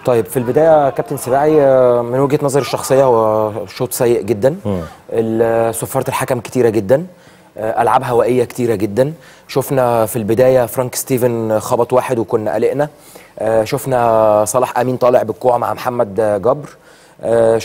طيب في البدايه كابتن سباعي آه، من وجهه نظري الشخصيه هو شوط سيء جدا ال- صفاره الحكم كتيره جدا آه، العاب هوائيه كتيره جدا شفنا في البدايه فرانك ستيفن خبط واحد وكنا قلقنا آه، شفنا صلاح امين طالع بالكوع مع محمد آه، جبر آه،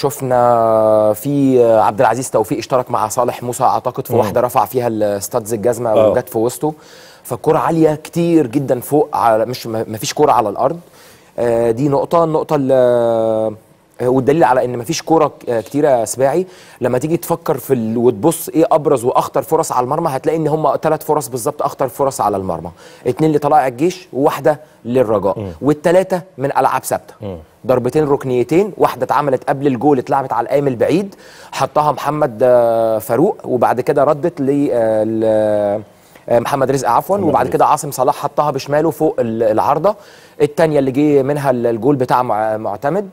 شفنا في آه، عبد العزيز توفيق اشترك مع صالح موسى اعتقد في واحده رفع فيها الستادز الجزمه آه. وجت في وسطه فالكره عاليه كتير جدا فوق على مش ما فيش كوره على الارض آه، دي نقطه النقطه اللي آه، والدليل على ان مفيش كوره ك- آه، كتيره سباعي لما تيجي تفكر في ال... وتبص ايه ابرز واخطر فرص على المرمى هتلاقي ان هم ثلاث فرص بالظبط اخطر فرص على المرمى اتنين لطلائع الجيش وواحده للرجاء والثلاثه من العاب ثابته ضربتين ركنيتين واحده اتعملت قبل الجول اتلعبت على القايم البعيد حطها محمد آه، فاروق وبعد كده ردت ل آه، ل- آه، محمد رزق عفوا وبعد كده عاصم صلاح حطها بشماله فوق ال- العارضه الثانيه اللي جه منها ال- الجول بتاع مع- معتمد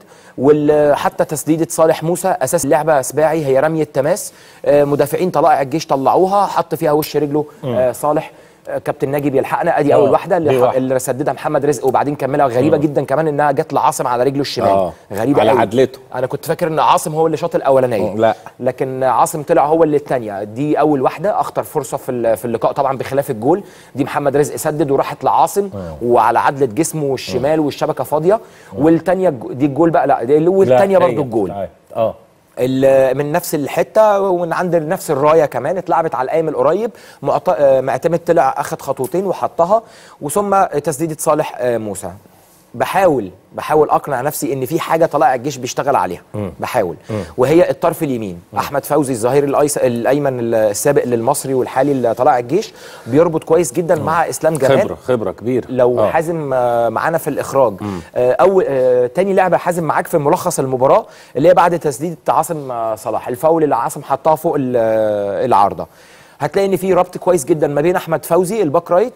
وحتى تسديده صالح موسى اساس اللعبه سباعي هي رميه تماس آه، مدافعين طلائع الجيش طلعوها حط فيها وش رجله آه، صالح آه، كابتن ناجي بيلحقنا ادي اول آه، واحده دي اللي, واحدة. اللي سددها محمد رزق وبعدين كملها غريبه جدا كمان انها جت لعاصم على رجله الشمال آه، غريبه على قوي. عدلته. انا كنت فاكر ان عاصم هو اللي شاط الاولانيه لا. لكن عاصم طلع هو اللي الثانيه دي اول واحده اخطر فرصه في ال- في اللقاء طبعا بخلاف الجول دي محمد رزق سدد وراحت لعاصم وعلى عدله جسمه الشمال والشبكه فاضيه والثانيه دي الجول بقى لا دي والثانيه لا، هي. برضو الجول أيوة. اه ال- من نفس الحته ومن عند نفس الرايه كمان اتلعبت على القايم القريب معت- آه، معتمد طلع اخد خطوتين وحطها وثم تسديده صالح آه، موسى بحاول بحاول اقنع نفسي ان في حاجه طلائع الجيش بيشتغل عليها بحاول وهي الطرف اليمين احمد فوزي الظهير الأيس... الايمن السابق للمصري والحالي لطلائع الجيش بيربط كويس جدا مع اسلام جمال خبره خبره كبيره لو آه. حازم آه، معانا في الاخراج آه، او آه، تاني لعبه حازم معاك في ملخص المباراه اللي هي بعد تسديده عاصم آه، صلاح الفاول اللي عاصم حطها فوق ال- آه، العارضه هتلاقي ان في ربط كويس جدا ما بين احمد فوزي الباك رايت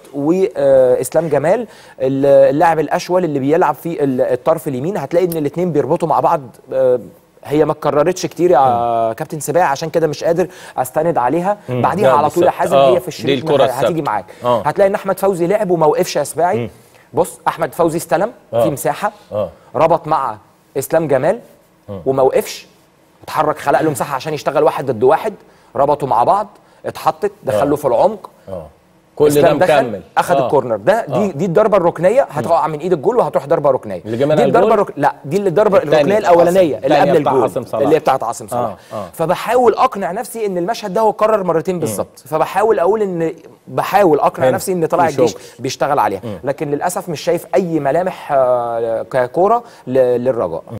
واسلام جمال ال- اللاعب الاشول اللي بيلعب في ال- الطرف اليمين هتلاقي ان الاثنين بيربطوا مع بعض آه، هي ما اتكررتش كتير يا كابتن سباع عشان كده مش قادر استند عليها بعديها لا، على طول يا بالظبط. حازم آه، هي في دي الشريط الكرة هتيجي الثابتة. معاك آه. هتلاقي ان احمد فوزي لعب وما وقفش يا سباعي بص احمد فوزي استلم آه. في مساحه آه. ربط مع اسلام جمال وما وقفش اتحرك خلق له مساحه عشان يشتغل واحد ضد واحد ربطوا مع بعض اتحطت دخله في العمق اه كل ده اسلام دخل مكمل اخذ آه. الكورنر ده دي دي الضربه الركنيه هتقع من ايد الجول وهتروح ضربه ركنيه اللي جه منها دي الضربه الجول؟ الرك... لا دي اللي الضربه التانية الركنيه بتاع الاولانيه عاصم. اللي قبل التانية بتاع الجول عاصم صلاح. اللي هي بتاعت عاصم صلاح آه، آه. فبحاول اقنع نفسي ان المشهد ده هو اتكرر مرتين بالظبط فبحاول اقول ان بحاول اقنع هنا. نفسي ان طلع في الجيش شغل. بيشتغل عليها لكن للاسف مش شايف اي ملامح آه، ككوره ل- للرجاء